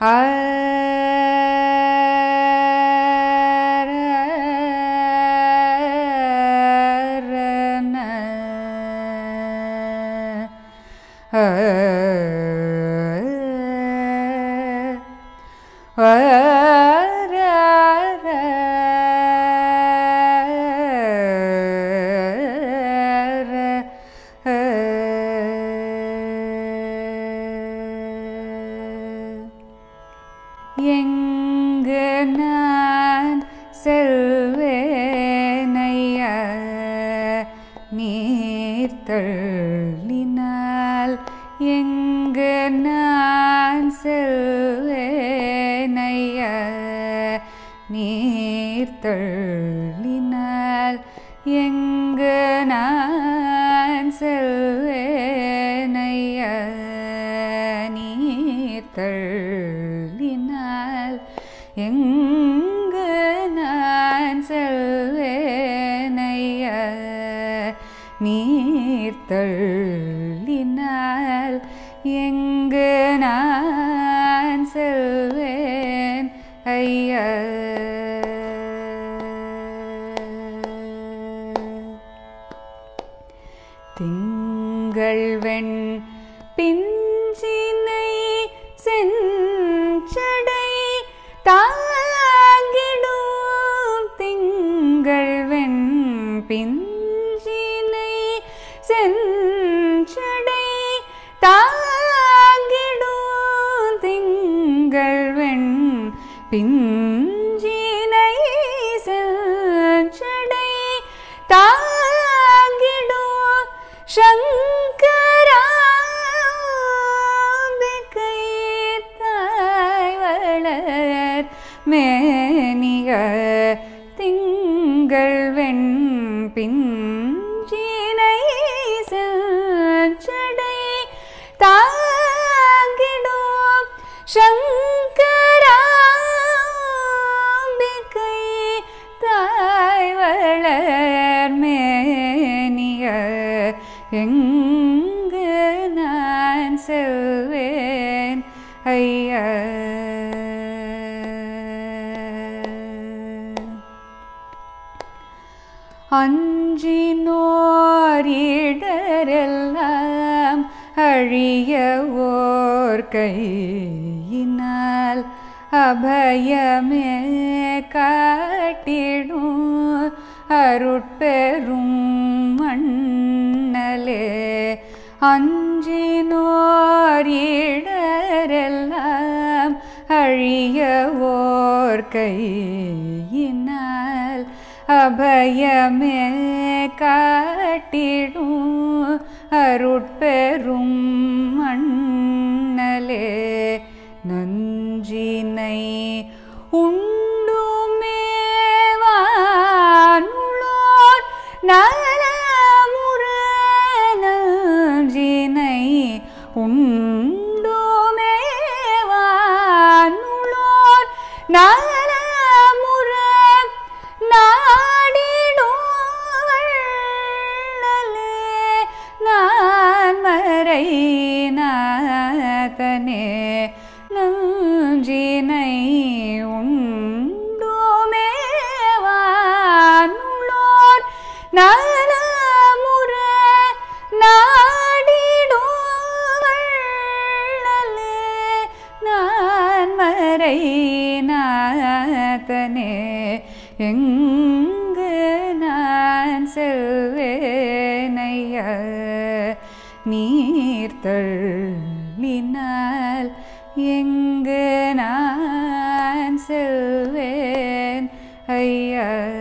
எங்கு நான் செல்வேனைய நீர் தள்ளினால் எங்கு நான் செல்வேனைய நீர் தள்ளினால் எங்கு நான் செல்வேனைய நீர் தள்ளினால் எங்கு நான் செல்வேனைய நீர் தள்ளினால் எங்கு நான் செல்வேன் ஐயா திங்கள் வெண் பிஞ்சினை செஞ்சடை தாங்கிடும் திங்கள் வெண் பிஞ்சினை செஞ்சடை தாங்கிடும் திங்கள் வெண் பிஞ்சினை செஞ்சடை தாங்கிடும் சங்கராம்பிகை தாய் வளர் மேனிய திங்கள் வெண் பிஞ்சினை செஞ்சடை தாங்கிடும் சங்கராம்பிகை தாய் வளர் மேனிய எங்கு நான் செல்வேன் ஐயா அஞ்சினோரிடரெல்லாம் அழிய ஓர் கையினால் அபயமே காட்டிடும் அருட்பெரும் மண்ணலே அஞ்சினோரிடரெல்லாம் அழிய ஓர் கையினால் அபயமே காட்டிடும் அருட்பெரும் மண்ணலே நஞ்சினை உண்டுமேவானுளோர் நலமுற நஞ்சினை உண்டுமேவானுளோர் நலமுற நாடிடுவள்ளலே நான் மறை நாதனே நஞ்சினை உண்டுமேவானுளோர் நலமுற நாடிடுவள்ளலே நான் மறை நாதனே எங்கு நான் செல்வேனைய நீர் தள்ளினால் எங்கு நான் செல்வேன் ஐயா